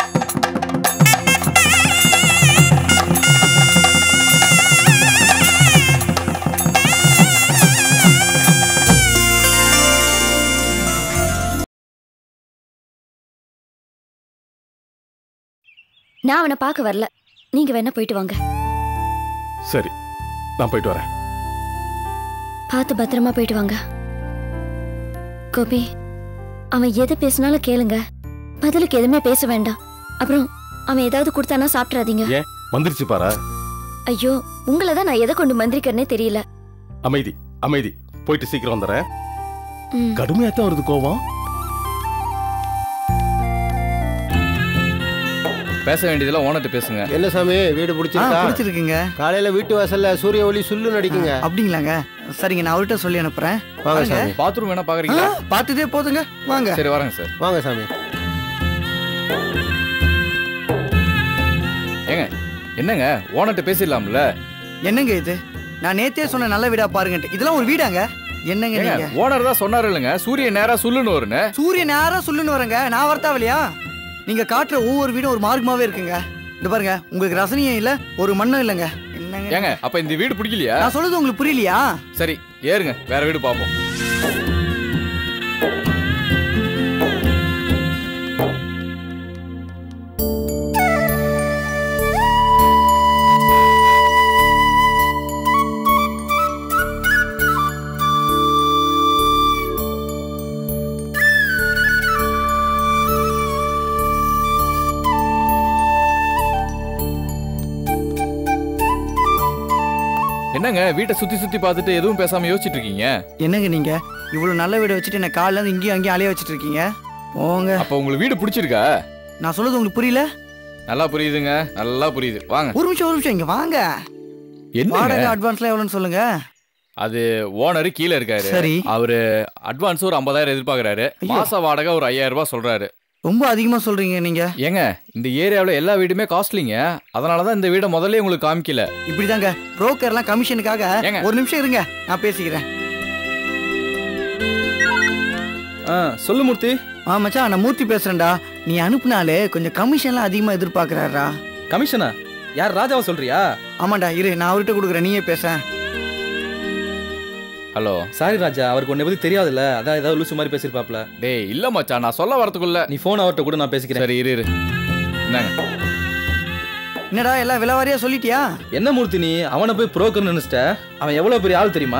நான் அவனை பார்க்க வரல நீங்க வேணா போயிட்டு வாங்க சரி நான் போயிட்டு வரேன் பார்த்து பத்திரமா போயிட்டு வாங்க கோபி அவன் எது பேசினாலும் கேளுங்க பதிலுக்கு எதுவுமே பேச வேண்டாம் அப்புறம் அவன் ஏதாவது கொடுத்தானா சாப்பிட்றாதீங்க ஏன் வந்துருச்சு பாரா ஐயோ உங்களை தான் நான் எதை கொண்டு மந்திரிக்கிறேனே தெரியல அமைதி அமைதி போயிட்டு சீக்கிரம் வந்துடுறேன் ம். கடுமையா தான் வருது கோவம் பேச வேண்டியதெல்லாம் ஓனர்ட்ட பேசுங்க என்ன சாமி வீடு ஆ பிடிச்சிருக்கா பிடிச்சிருக்குங்க காலையில வீட்டு வாசல்ல சூரிய ஒளி சுல்லு நடிக்குங்க அப்படிங்களாங்க சரிங்க நான் அவர்கிட்ட சொல்லி அனுப்புறேன் வாங்க வாங்க. சாமி பாத்ரூம் வேணா ஆ, பாக்குறீங்களா பார்த்துட்டே போதுங்க வாங்க சரி வரேங்க சார் வாங்க சாமி ஏங்க என்னங்க ஓனர்ட்ட பேசிடலாம்ல என்னங்க இது நான் நேத்தே சொன்ன நல்ல வீடா பாருங்கன்ட்டு இதெல்லாம் ஒரு வீடாங்க என்னங்க ஏங்க நீங்க ஓனர் தான் சொன்னாரு இல்லைங்க சூரிய நேரா சுல்லுன்னு வருன்னு சூரிய நேரா சொல்லுன்னு வரேங்க நான் வரத்தாவலையா நீங்க காட்டுற ஒவ்வொரு வீடும் ஒரு மார்க்கமாவே இருக்குங்க இந்த பாருங்க உங்களுக்கு ரசனையும் இல்ல ஒரு மண்ணும் இல்லைங்க என்னங்க ஏங்க அப்ப இந்த வீடு பிடிக்கலையா நான் சொல்றது உங்களுக்கு புரியலையா சரி ஏறுங்க வேற வீடு பாப்போம் என்னங்க வீட்டை சுத்தி சுத்தி பார்த்துட்டு எதுவும் பேசாம யோசிச்சுட்டு இருக்கீங்க என்னங்க நீங்க இவ்வளவு நல்ல வீடை வச்சுட்டு என்ன காலைல இருந்து இங்கேயும் அங்கேயும் அலைய வச்சுட்டு இருக்கீங்க போங்க அப்ப உங்களுக்கு வீடு பிடிச்சிருக்கா நான் சொல்றது உங்களுக்கு புரியல நல்லா புரியுதுங்க நல்லா புரியுது வாங்க ஒரு நிமிஷம் ஒரு நிமிஷம் இங்க வாங்க என்ன வாடகை அட்வான்ஸ்லாம் எவ்வளோன்னு சொல்லுங்க அது ஓனர் கீழே இருக்காரு சரி அவரு அட்வான்ஸ் ஒரு ஐம்பதாயிரம் எதிர்பார்க்கறாரு ஐயோ. மாச வாடகை ஒரு ஐயாயிரம் ரூபாய் சொல்றாரு ரொம்ப அதிகமா சொல்றீங்க நீங்க ஏங்க இந்த ஏரியாவில் எல்லா வீடுமே காஸ்ட்லிங்க அதனால தான் இந்த வீடை முதல்ல உங்களுக்கு காமிக்கல இப்படிதாங்க புரோக்கர்லாம் கமிஷனுக்காக ஏங்க. ஒரு நிமிஷம் இருங்க நான் பேசிக்கிறேன் சொல்லு மூர்த்தி ஆ மச்சான் நான் மூர்த்தி பேசுறேன்டா நீ அனுப்புனாலே கொஞ்சம் கமிஷன்லாம் அதிகமா எதிர்பார்க்கறாரா கமிஷனா யார் ராஜாவை சொல்றியா ஆமாண்டா இரு நான் அவர்கிட்ட கொடுக்குறேன் நீயே பேச ஹலோ சாரி ராஜா அவருக்கு உன்னை பத்தி தெரியாதுல்ல அதான் ஏதாவது லூசு மாதிரி பேசிருப்பாப்ல டேய் இல்ல மச்சான் நான் சொல்ல வரதுக்குள்ள நீ போன் அவர்கிட்ட கூட நான் பேசிக்கிறேன் சரி இரு இரு என்னங்க என்னடா எல்லாம் விலவாரியா சொல்லிட்டியா என்ன மூர்த்தி நீ அவனை போய் புரோக்கர் நினைச்சிட்ட அவன் எவ்வளவு பெரிய ஆள் தெரியுமா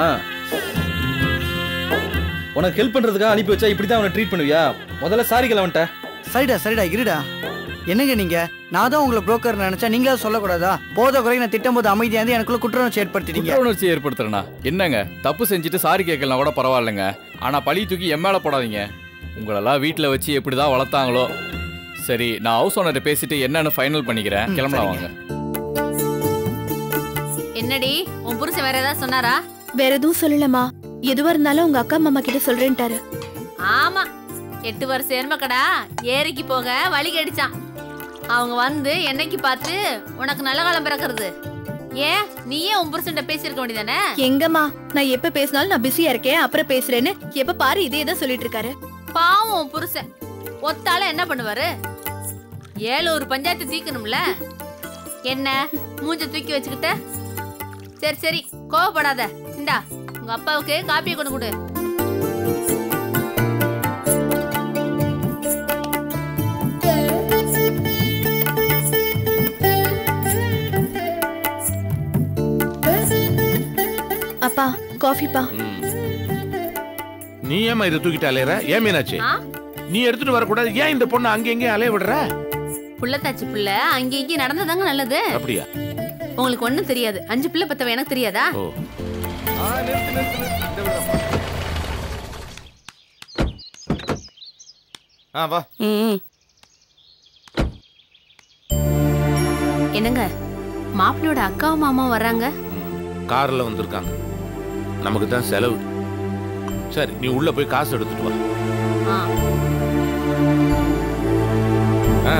உனக்கு ஹெல்ப் பண்றதுக்காக அனுப்பி வச்சா இப்படி தான் அவனை ட்ரீட் பண்ணுவியா முதல்ல சாரி அவன்கிட்ட சரிடா சரிடா இருடா என்னங்க நீங்க நான் தான் உங்களை புரோக்கர் நினைச்சா நீங்களா சொல்லக்கூடாதா போத குறைக்கு நான் திட்டம் போது அமைதியா இருந்து எனக்குள்ள குற்றவுணர்ச்சி ஏற்படுத்திட்டீங்க குற்ற உணர்ச்சி ஏற்படுத்துறேனா என்னங்க தப்பு செஞ்சுட்டு சாரி கேட்கலாம் கூட பரவாயில்லைங்க ஆனா பழி தூக்கி என் மேல போடாதீங்க உங்களெல்லாம் வீட்டில் வச்சு எப்படிதான் வளர்த்தாங்களோ சரி நான் ஹவுஸ் ஓனர்கிட்ட பேசிட்டு என்னன்னு ஃபைனல் பண்ணிக்கிறேன் ம், கிளம்பலாம் சரிங்க. வாங்க என்னடி உன் புருஷன் வேற ஏதாவது சொன்னாரா வேற எதுவும் சொல்லலமா எதுவா இருந்தாலும் உங்க அக்கா மாமா கிட்ட சொல்றேன்ட்டாரு ஆமா எட்டு வருஷம் எருமக்கடா ஏரிக்கு போக வழி கடிச்சான் அவங்க வந்து என்னைக்கு பார்த்து உனக்கு நல்ல காலம் பிறக்கிறது ஏன் நீயே உன் புருஷன்ட்ட பேசியிருக்க வேண்டியதானே எங்கம்மா நான் எப்ப பேசினாலும் நான் பிஸியா இருக்கேன் அப்புறம் பேசுறேன்னு எப்ப பாரு இதே தான் சொல்லிட்டு இருக்காரு பாவம் உன் புருஷன் ஒத்தால என்ன பண்ணுவாரு ஏழு ஒரு பஞ்சாயத்து தீக்கணும்ல என்ன மூஞ்ச தூக்கி வச்சுக்கிட்ட சரி சரி கோவப்படாத இந்தா உங்க அப்பாவுக்கு காப்பியை கொண்டு கொடு அப்பா காஃபிப்பா நீ ஏமா இதை தூக்கிட்டு அலையற ஏன் மீனாட்சி ஆ நீ எடுத்துட்டு வரக்கூடாது ஏன் இந்த பொண்ணு அங்க எங்கேயும் அலைய விடுற புள்ளத்தாச்சி புள்ள அங்க இங்க நடந்ததாங்க நல்லது அப்படியா உங்களுக்கு ஒண்ணும் தெரியாது அஞ்சு பிள்ளை பத்தவ எனக்கு தெரியாதா ஓ ஆ வா என்னங்க மாப்பிள்ளையோட அக்காவும் மாமாவும் வர்றாங்க கார்ல வந்திருக்காங்க நமக்கு தான் செலவு சரி நீ உள்ள போய் காசு எடுத்துட்டு வா ஆ ஆ.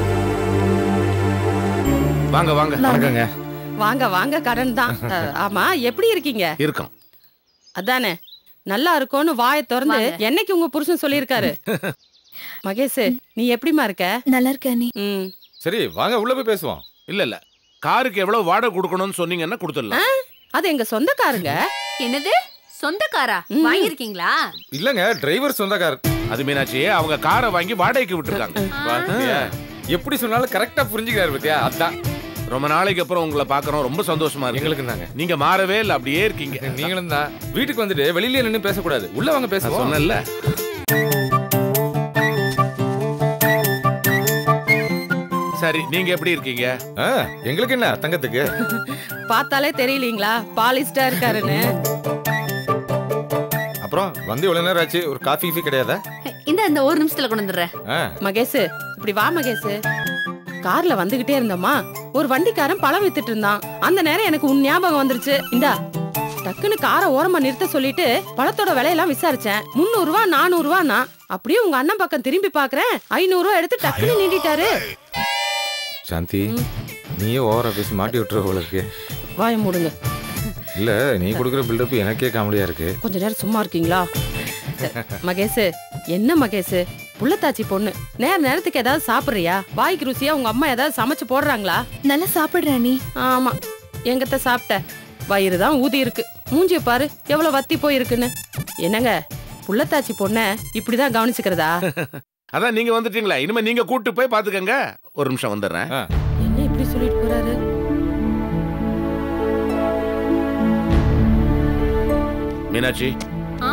வாங்க வாங்க வணக்கங்க வாங்க வாங்க கடன் தான் அஹ், ஆமா எப்படி இருக்கீங்க இருக்கோம் அதானே நல்லா இருக்கும்னு வாயை திறந்து வாங்க. என்னைக்கு உங்க புருஷன் சொல்லியிருக்காரு மகேஷ் நீ எப்படிமா இருக்க நல்லா இருக்க நீ ம் சரி வாங்க உள்ள போய் பேசுவோம் இல்ல இல்ல காருக்கு எவ்வளவு வாடகை கொடுக்கணும்னு சொன்னீங்கன்னா கொடுத்துடலாம் அது எங்க சொந்தக்காரங்க என்னது சொந்தக்காரா ம். வாங்கியிருக்கீங்களா இல்லங்க டிரைவர் சொந்தக்கார் அது மீனாட்சி அவங்க காரை வாங்கி வாடகைக்கு விட்டுருக்காங்க பாத்தியா? எப்படி சொன்னாலும் கரெக்டா புரிஞ்சுக்கிறாரு பத்தியா அதான் ரொம்ப நாளைக்கு அப்புறம் உங்களை பார்க்கறோம் ரொம்ப சந்தோஷமா இருக்கு எங்களுக்கு தாங்க நீங்க மாறவே இல்லை அப்படியே இருக்கீங்க நீங்களும் தான் வீட்டுக்கு வந்துட்டு வெளியில நின்னு பேசக்கூடாது உள்ள வாங்க நான் பேசுவோம் சொன்னேன்ல சரி நீங்க எப்படி இருக்கீங்க ஆ, எங்களுக்கு என்ன தங்கத்துக்கு பார்த்தாலே தெரியலீங்களா பாலிஸ்டா இருக்காருன்னு அப்புறம் வந்து எவ்வளவு நேரம் ஆச்சு ஒரு காஃபி கீஃபி கிடையாதா இந்த இந்த ஒரு நிமிஷத்துல கொண்டு வந்துடுறேன் ஆ, மகேஷ் இப்படி வா மகேஷ் கார்ல வந்துகிட்டே இருந்தோமா ஒரு வண்டிக்காரன் பழம் வித்துட்டு இருந்தான் அந்த நேரம் எனக்கு உன் ஞாபகம் வந்துருச்சு இந்தா டக்குன்னு காரை ஓரமா நிறுத்த சொல்லிட்டு பழத்தோட விலையெல்லாம் விசாரிச்சேன் முந்நூறு ரூபா நானூறு ரூபானா அப்படியே உங்க அண்ணன் பக்கம் திரும்பி பாக்குறேன் ஐநூறு ரூபா எடுத்து டக்குன்னு நீட்டிட்டாரு சாந்தி நீயே ஓவரா பேசி மாட்டி விட்டுற போல இருக்கு வாய மூடுங்க இல்ல நீ கொடுக்குற பில்டப் எனக்கே காமெடியா இருக்கு கொஞ்ச நேரம் சும்மா இருக்கீங்களா மகேஷ் என்ன மகேஷ் புள்ளத்தாச்சி பொண்ணு நேர நேரத்துக்கு ஏதாவது சாப்பிடுறியா வாய்க்கு ருசியா உங்க அம்மா ஏதாவது சமைச்சு போடுறாங்களா நல்லா சாப்பிடுற நீ ஆமா எங்கத்த சாப்பிட்ட வயிறு தான் ஊதி இருக்கு மூஞ்சிய பாரு எவ்வளவு வத்தி போயிருக்குன்னு என்னங்க புள்ளத்தாச்சி பொண்ண இப்படிதான் கவனிச்சுக்கிறதா அதான் நீங்க வந்துட்டீங்களா இனிமே நீங்க கூட்டு போய் பாத்துக்கங்க ஒரு நிமிஷம் வந்துடுறேன் ஆ, என்ன இப்படி சொல்லிட்டு போறாரு மீனாட்சி ஆ?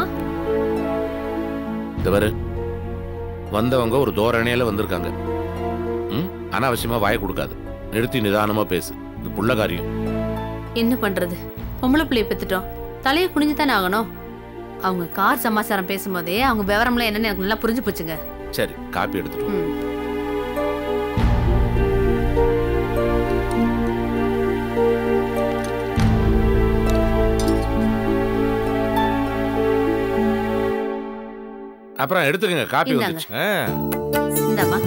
இந்த பாரு வந்தவங்க ஒரு தோரணையில வந்திருக்காங்க ம் அனாவசியமா வாய கொடுக்காது நிறுத்தி நிதானமா பேசு இது புள்ள காரியம் என்ன பண்றது பொம்பளை பிள்ளைய பெத்துட்டோம் தலையை குனிஞ்சு தானே ஆகணும் அவங்க கார் சமாச்சாரம் பேசும்போதே அவங்க விவரம்லாம் என்னன்னு எனக்கு நல்லா புரிஞ்சு போச்சுங்க சரி காப்பி எடுத்துட்டு வா. ம். அப்புறம் எடுத்துக்கங்க காப்பி இந்தாங்க. வந்துச்சு ஆ, இந்தாம்மா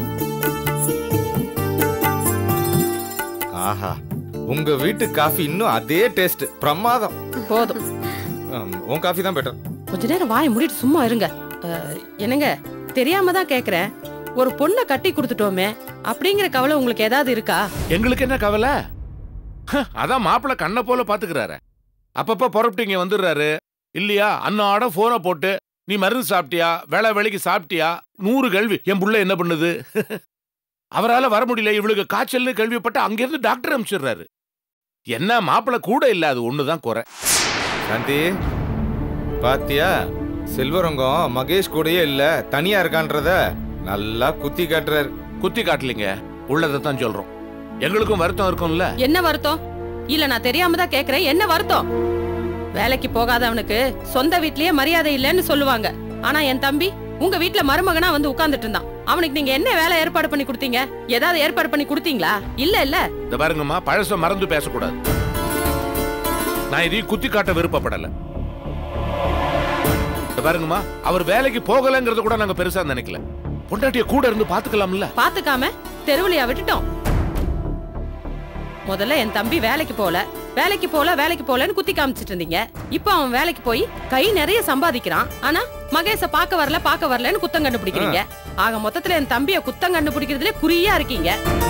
ஆஹா உங்க வீட்டு காஃபி இன்னும் அதே டேஸ்ட் பிரமாதம் போதும் ஆம், உன் காஃபி தான் பெட்டர் கொஞ்ச நேரம் வாயை மூடிட்டு சும்மா இருங்க அஹ், என்னங்க தெரியாம தான் கேக்குறேன் ஒரு பொண்ணை கட்டி கொடுத்துட்டோமே அப்படிங்கிற கவலை உங்களுக்கு ஏதாவது இருக்கா எங்களுக்கு என்ன கவலை ஹ, அதான் மாப்பிள்ளை கண்ணை போல பாத்துக்கிறாரு அப்பப்ப புறப்பட்டு இங்க வந்துடுறாரு இல்லையா அன்னாட போனை போட்டு நீ மருந்து சாப்பிட்டியா வேலை வேலைக்கு சாப்பிட்டியா நூறு கேள்வி என் புள்ள என்ன பண்ணுது அவரால வர முடியல இவளுக்கு காய்ச்சல்னு கேள்விப்பட்டு அங்கிருந்து டாக்டர் அனுப்பிச்சிடுறாரு என்ன மாப்பிள்ளை கூட இல்ல அது ஒண்ணுதான் குறை சாந்தி பாத்தியா செல்வரங்கம் மகேஷ் கூடயே இல்ல தனியா இருக்கான்றத நல்லா குத்தி காட்டுறாரு குத்தி காட்டலிங்க உள்ளதை தான் சொல்றோம் எங்களுக்கும் வருத்தம் இருக்கும்ல என்ன வருத்தம் இல்ல நான் தெரியாம தான் கேக்குறேன் என்ன வருத்தம் வேலைக்கு போகாதவனுக்கு சொந்த வீட்லயே மரியாதை இல்லைன்னு சொல்லுவாங்க ஆனா என் தம்பி உங்க வீட்ல மருமகனா வந்து உட்கார்ந்துட்டு இருந்தான் அவனுக்கு நீங்க என்ன வேலை ஏற்பாடு பண்ணி கொடுத்தீங்க ஏதாவது ஏற்பாடு பண்ணி கொடுத்தீங்களா இல்ல இல்ல இந்த பாருங்கம்மா பழச மறந்து பேசக்கூடாது நான் இதையும் குத்தி காட்ட விருப்பப்படல இந்த பாருங்கம்மா அவர் வேலைக்கு போகலங்கிறத கூட நாங்க பெருசா நினைக்கல பொண்டாட்டிய கூட இருந்து பாத்துக்கலாம்ல பாத்துக்காம தெருவுலையா விட்டுட்டோம் முதல்ல என் தம்பி வேலைக்கு போல வேலைக்கு போல வேலைக்கு போலன்னு குத்தி காமிச்சிட்டு இருந்தீங்க இப்போ அவன் வேலைக்கு போய் கை நிறைய சம்பாதிக்கிறான் ஆனா மகேஷ பார்க்க வரல பார்க்க வரலன்னு குத்தம் கண்டுபிடிக்கிறீங்க ஆக மொத்தத்துல என் தம்பிய குத்தம் கண்டுபிடிக்கிறதுல குறியா இருக்கீங்க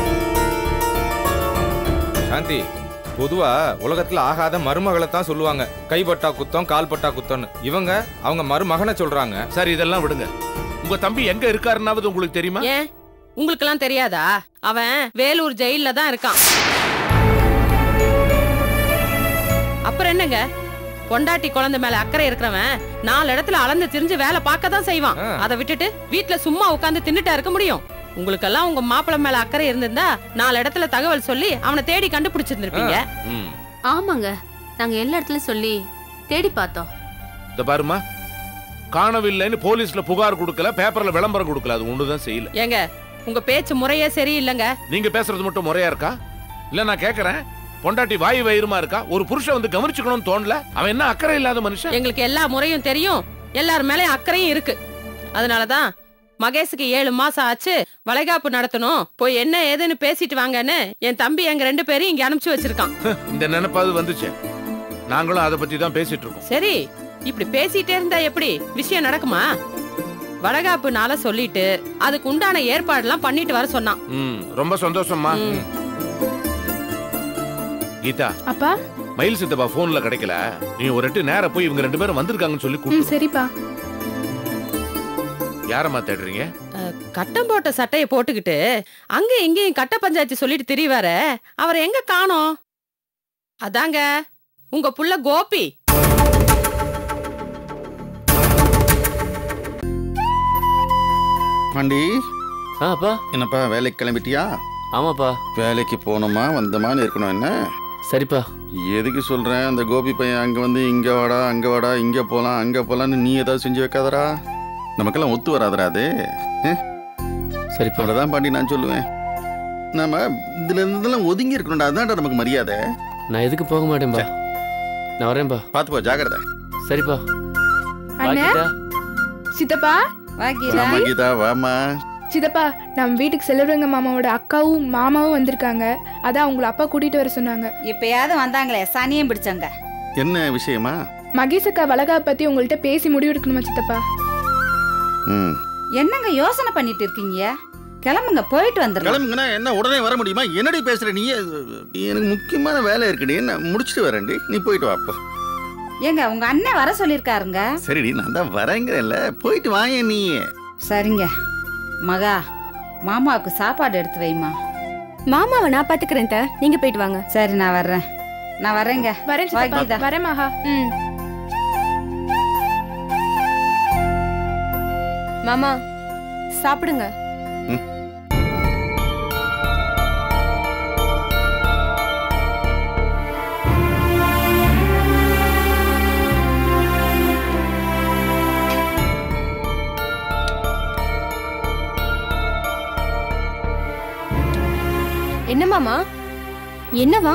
சாந்தி பொதுவா உலகத்துல ஆகாத மருமகளை தான் சொல்லுவாங்க கைப்பட்டா குத்தம் கால்பட்டா குத்தம்னு இவங்க அவங்க மருமகனை சொல்றாங்க சரி இதெல்லாம் விடுங்க உங்க தம்பி எங்க இருக்காருன்னாவது உங்களுக்கு தெரியுமா ஏன் உங்களுக்கு எல்லாம் தெரியாதா அவன் வேலூர் ஜெயில்ல தான் இருக்கான் அப்புறம் என்னங்க பொண்டாட்டி குழந்தை மேல அக்கறை இருக்கிறவன் நாலு இடத்துல அளந்து திரிஞ்சு வேலை பார்க்க தான் செய்வான் ஆ. அதை விட்டுட்டு வீட்ல சும்மா உட்கார்ந்து தின்னுட்டா இருக்க முடியும் உங்களுக்கெல்லாம் உங்க மாப்பிள்ளை மேல அக்கறை இருந்திருந்தா நாலு இடத்துல தகவல் சொல்லி அவனை தேடி கண்டுபிடிச்சிருந்திருப்பீங்க ம். ஆமாங்க நாங்க எல்லா இடத்துலயும் சொல்லி தேடி பார்த்தோம் இந்த பாருமா காணவில்லைன்னு போலீஸ்ல புகார் கொடுக்கல பேப்பர்ல விளம்பரம் கொடுக்கல அது ஒண்ணுதான் செய்யல ஏங்க உங்க பேச்சு முறையே சரியில்லைங்க நீங்க பேசுறது மட்டும் முறையா இருக்கா இல்ல நான் கேக்குறேன் பொண்டாட்டி வாய் வயிறுமா இருக்கா ஒரு புருஷன் வந்து கவனிச்சுக்கணும்னு தோணல அவன் என்ன அக்கறை இல்லாத மனுஷன் எங்களுக்கு எல்லா முறையும் தெரியும் எல்லார் மேலயும் அக்கறையும் இருக்கு அதனாலதான் மகேஷுக்கு ஏழு மாசம் ஆச்சு வளைகாப்பு நடத்தணும் போய் என்ன ஏதுன்னு பேசிட்டு வாங்கன்னு என் தம்பி எங்க ரெண்டு பேரையும் இங்க அனுப்பிச்சு வச்சிருக்கான் இந்த நினைப்பாவது வந்துச்சு நாங்களும் அதை பத்தி தான் பேசிட்டு இருக்கோம் சரி இப்படி பேசிட்டே இருந்தா எப்படி விஷயம் நடக்குமா வளகாப்புனால சொல்லிட்டு அதுக்கு உண்டான ஏற்பாடுலாம் பண்ணிட்டு வர சொன்னான் ம் ரொம்ப சந்தோஷம்மா கீதா அப்பா மயில் சித்தப்பா போன்ல கிடைக்கல நீ ஒரு எட்டு நேரா போய் இவங்க ரெண்டு பேரும் வந்திருக்காங்கன்னு சொல்லி ம் கூப்பிட்டு சரிப்பா யாரம்மா தேடுறீங்க கட்டம் போட்ட சட்டையை போட்டுக்கிட்டு அங்க இங்கேயும் கட்ட பஞ்சாயத்து சொல்லிட்டு திரிவார அவரை எங்க காணோம் அதாங்க உங்க புள்ள கோபி பாண்டி ஆ அப்பா என்னப்பா வேலைக்கு கிளம்பிட்டியா ஆமாப்பா வேலைக்கு போனோமா வந்தோமான்னு இருக்கணும் என்ன சரிப்பா எதுக்கு சொல்றேன் அந்த கோபி பையன் அங்க வந்து இங்க வாடா அங்க வாடா இங்க போலாம் அங்க போலாம்னு நீ ஏதாவது செஞ்சு வைக்காதடா நமக்கெல்லாம் ஒத்து வராதடா அது சரிப்பா அவ்வளவுதான் பாண்டி நான் சொல்லுவேன் நாம இதுல இருந்தெல்லாம் ஒதுங்கி இருக்கணும்டா அதான்டா நமக்கு மரியாதை நான் எதுக்கு போக மாட்டேன்பா நான் வரேன்பா பார்த்து போ ஜாக்கிரதை சரிப்பா அண்ணே சித்தப்பா வாமா கீதா வாமா சித்தப்பா நம்ம வீட்டுக்கு செல்வரங்க மாமாவோட அக்காவும் மாமாவும் வந்திருக்காங்க அதான் உங்களை அப்பா கூட்டிட்டு வர சொன்னாங்க இப்பயாவது வந்தாங்களே சனியம் பிடிச்சவங்க என்ன விஷயமா மகேஷ் அக்கா வளகா பத்தி உங்கள்கிட்ட பேசி முடிவெடுக்கணுமா சித்தப்பா ம் என்னங்க யோசனை பண்ணிட்டு இருக்கீங்க கிளம்புங்க போயிட்டு வந்துடலாம் கிளம்புங்கண்ணா என்ன உடனே வர முடியுமா என்னடி பேசுற நீ எனக்கு முக்கியமான வேலை இருக்குடி என்ன முடிச்சுட்டு வரேன்டி நீ போயிட்டு வா அப்போ ஏங்க உங்க அண்ணன் வர சொல்லிருக்காருங்க சரிடி நான் தான் வரேங்கிறேன்ல போயிட்டு வாங்க நீ சரிங்க மகா மாமாவுக்கு சாப்பாடு எடுத்து வைமா மாமாவை நான் பாத்துக்கிறேன் நீங்க போயிட்டு வாங்க சரி நான் வர்றேன் நான் வரேங்க வரேன் வா, சித்தப்பா கீதா. வரேன் மகா ம் மாமா சாப்பிடுங்க என்ன மாமா என்னவா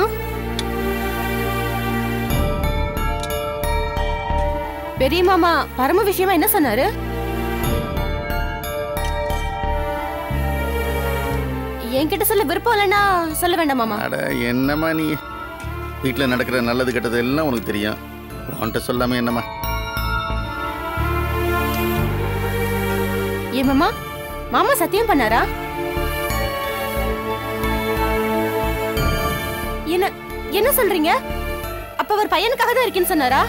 பெரிய மாமா பரம விஷயமா என்ன சொன்னாரு என்கிட்ட சொல்ல விருப்பம் இல்லைன்னா சொல்ல வேண்டாம் மாமா அட என்னம்மா நீ வீட்டில் நடக்கிற நல்லது கெட்டது எல்லாம் உனக்கு தெரியும் உன்கிட்ட சொல்லாம என்னம்மா ஏன் மாமா மாமா சத்தியம் பண்ணாரா என்ன என்ன சொல்றீங்க அப்ப அவர் பையனுக்காக தான் இருக்கேன்னு சொன்னாரா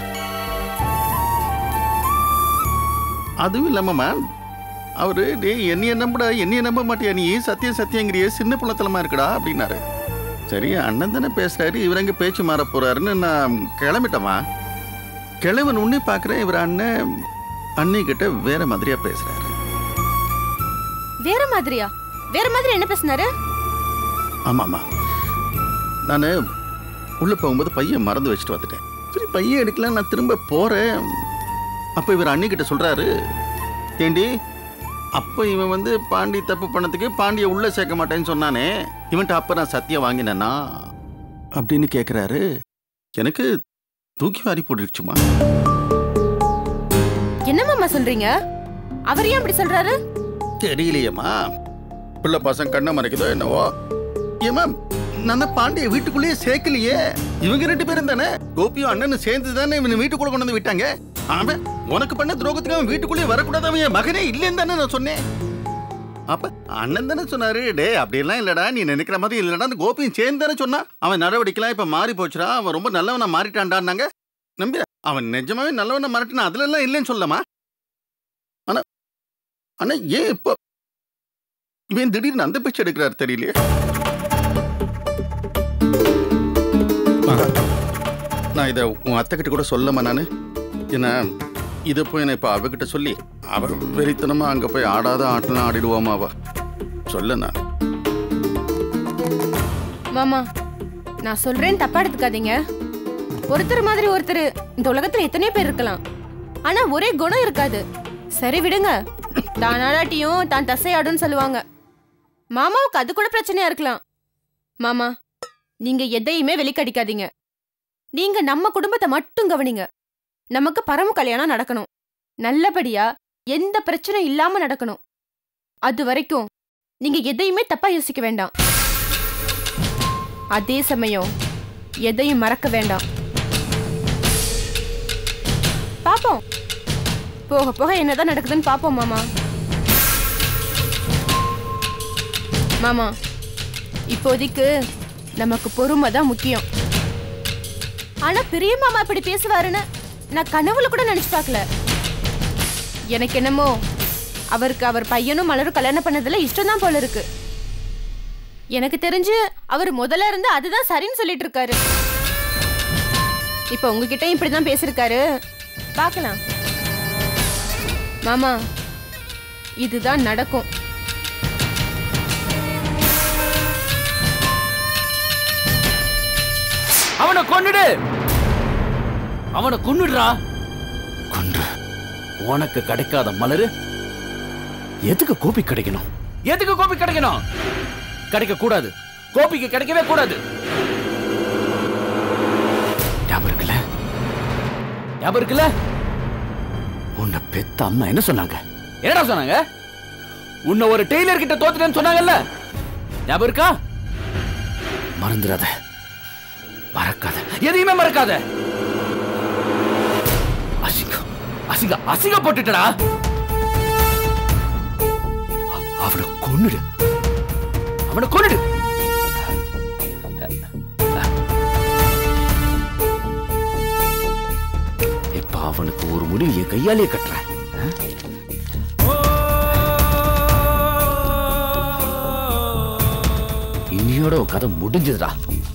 அதுவும் இல்லாமம்மா அவரு டேய் என்னைய நம்புடா என்னைய நம்ப மாட்டியா நீ சத்தியம் சத்தியங்கிறிய சின்ன புள்ளத்தனமா இருக்குடா அப்படின்னாரு சரி அண்ணன் தானே பேசுறாரு இவர் எங்க பேச்சு மாற போறாருன்னு நான் கிளம்பிட்டேம்மா கிழவன் உன்னே பார்க்குறேன் இவர் அண்ணன் அண்ணி கிட்ட வேற மாதிரியா பேசுறாரு வேற மாதிரியா வேற மாதிரி என்ன பேசினாரு ஆமாம்மா நான் உள்ள போகும்போது பையன் மறந்து வச்சுட்டு வந்துட்டேன் சரி பையன் எடுக்கலாம் நான் திரும்ப போறேன் அப்போ இவர் அண்ணிக்கிட்ட சொல்றாரு ஏண்டி அப்போ இவன் வந்து பாண்டி தப்பு பண்ணதுக்கு பாண்டியை உள்ள சேர்க்க மாட்டேன்னு சொன்னானே இவன்ட்ட அப்போ நான் சத்தியம் வாங்கினேனா அப்படின்னு கேட்குறாரு எனக்கு தூக்கி வாரி போட்டுருச்சுமா என்ன மாமா சொல்றீங்க அவர் ஏன் அப்படி சொல்றாரு தெரியலையேம்மா பிள்ளை பசங்க கண்ணை மறைக்குதோ என்னவோ ஏமா நான் தான் பாண்டிய வீட்டுக்குள்ளேயே சேர்க்கலையே இவங்க ரெண்டு பேரும் தானே கோபியும் அண்ணனும் சேர்ந்து தானே இவனை வீட்டுக்குள்ள கொண்டு வந்து விட்டாங்க அவன் உனக்கு பண்ண துரோகத்துக்கு அவன் வீட்டுக்குள்ளேயே வரக்கூடாது அவன் என் மகனே இல்லைன்னு தானே நான் சொன்னேன் அப்ப அண்ணன் தானே சொன்னாரு டே அப்படியெல்லாம் இல்லடா நீ நினைக்கிற மாதிரி இல்லடா அந்த கோபியும் சேர்ந்து தானே சொன்னா அவன் நடவடிக்கைலாம் இப்ப மாறி போச்சுடா அவன் ரொம்ப நல்லவனா மாறிட்டான்டான்னாங்க நம்பி அவன் நிஜமாவே நல்லவனா மாறிட்டான் அதுல எல்லாம் இல்லைன்னு சொல்லமா ஆனா ஆனா ஏன் இப்போ இவன் திடீர்னு அந்த பேச்சு எடுக்கிறார் தெரியலையே மகா, நான் இதை உன் அத்தை கிட்ட கூட சொல்லமா நான் ஏன்னா இதை போய் நான் இப்போ அவகிட்ட சொல்லி அவ வெறித்தனமா அங்க போய் ஆடாத ஆட்டலாம் ஆடிடுவோமா அவ சொல்ல நான் மாமா நான் சொல்றேன் தப்பா எடுத்துக்காதீங்க ஒருத்தர் மாதிரி ஒருத்தர் இந்த உலகத்துல எத்தனையோ பேர் இருக்கலாம் ஆனா ஒரே குணம் இருக்காது சரி விடுங்க தான் ஆடாட்டியும் தான் தசையாடுன்னு சொல்லுவாங்க மாமாவுக்கு அது கூட பிரச்சனையா இருக்கலாம் மாமா நீங்க எதையுமே வெளிக்கடிக்காதீங்க நீங்க நம்ம குடும்பத்தை மட்டும் கவனிங்க நமக்கு பரம கல்யாணம் நடக்கணும் நல்லபடியா எந்த பிரச்சனையும் இல்லாம நடக்கணும் அது வரைக்கும் நீங்க எதையுமே தப்பா யோசிக்க வேண்டாம் அதே சமயம் எதையும் மறக்க வேண்டாம் பாப்போம் போக போக என்னதான் நடக்குதுன்னு பாப்போம் மாமா மாமா இப்போதைக்கு நமக்கு பொறுமை தான் முக்கியம் ஆனா பெரிய மாமா இப்படி பேசுவாருன்னு நான் கனவுல கூட நினைச்சு பார்க்கல எனக்கு என்னமோ அவருக்கு அவர் பையனும் மலரும் கல்யாணம் பண்ணதுல இஷ்டம் தான் போல இருக்கு எனக்கு தெரிஞ்சு அவர் முதல்ல இருந்து அதுதான் சரின்னு சொல்லிட்டு இருக்காரு இப்ப உங்ககிட்ட இப்படிதான் பேசிருக்காரு பார்க்கலாம் மாமா இதுதான் நடக்கும் அவனை கொன்னுடு அவனை கொன்னுடுறா கொன்று உனக்கு கிடைக்காத மலரு எதுக்கு கோபி கிடைக்கணும் எதுக்கு கோபி கிடைக்கணும் கிடைக்க கூடாது கோபிக்கு கிடைக்கவே கூடாது ஞாபகம் இருக்குல்ல ஞாபகம் இருக்குல்ல உன்னை பெத்த அம்மா என்ன சொன்னாங்க என்னடா சொன்னாங்க உன்னை ஒரு டெய்லர் கிட்ட தோத்துட்டேன்னு சொன்னாங்கல்ல ஞாபகம் இருக்கா மறந்துடாத மறக்காத எதையுமே மறக்காத அசிங்கம் அசிங்க அசிங்கப்பட்டுட்டடா அ- அவனை கொன்னுடு அவனை கொன்னுடு இப்ப அவனுக்கு ஒரு முடிவு என் கையாலே கட்டுறேன் ஆ? இன்னியோட உன் கதை முடிஞ்சதுடா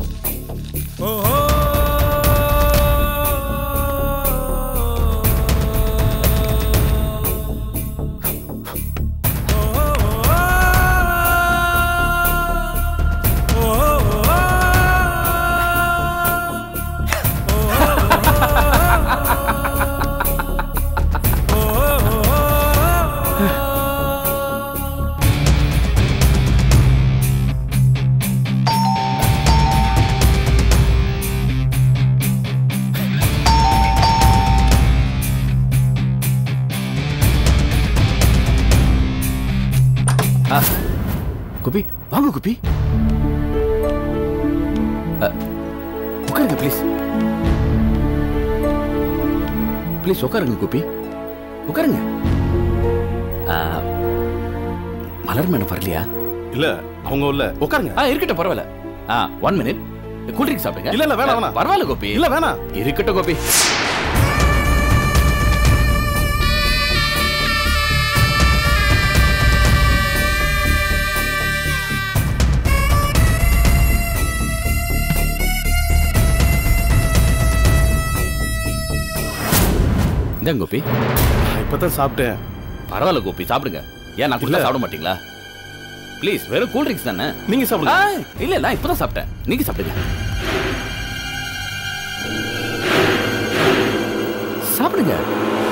ஆ, குபி வாங்க குபி அ, உட்காருங்க ப்ளீஸ் ப்ளீஸ் உட்காருங்க குபி உட்காருங்க ஆ, மலர் மேடம் வரலையா இல்ல அவங்க இல்ல உட்காருங்க ஆ இருக்கட்டும் பரவாயில்ல ஆ ஒன் மினிட் கூல் ட்ரிங்க் சாப்பிடுங்க இல்ல, இல்ல, வேணாம், வேணாம். பரவாயில்ல கோபி இல்ல, வேணாம். இருக்கட்டும் கோபி இந்தாங்க கோபி இப்பதான் சாப்பிட்டேன் பரவாயில்ல கோபி சாப்பிடுங்க ஏன் நான் கொடுத்தா சாப்பிட மாட்டீங்களா ப்ளீஸ் வெறும் கூல் ட்ரிங்க்ஸ் தானே நீங்க சாப்பிடுங்க. ஆ, இல்ல இல்ல இப்பதான் சாப்பிட்டேன் நீங்க சாப்பிடுங்க சாப்பிடுங்க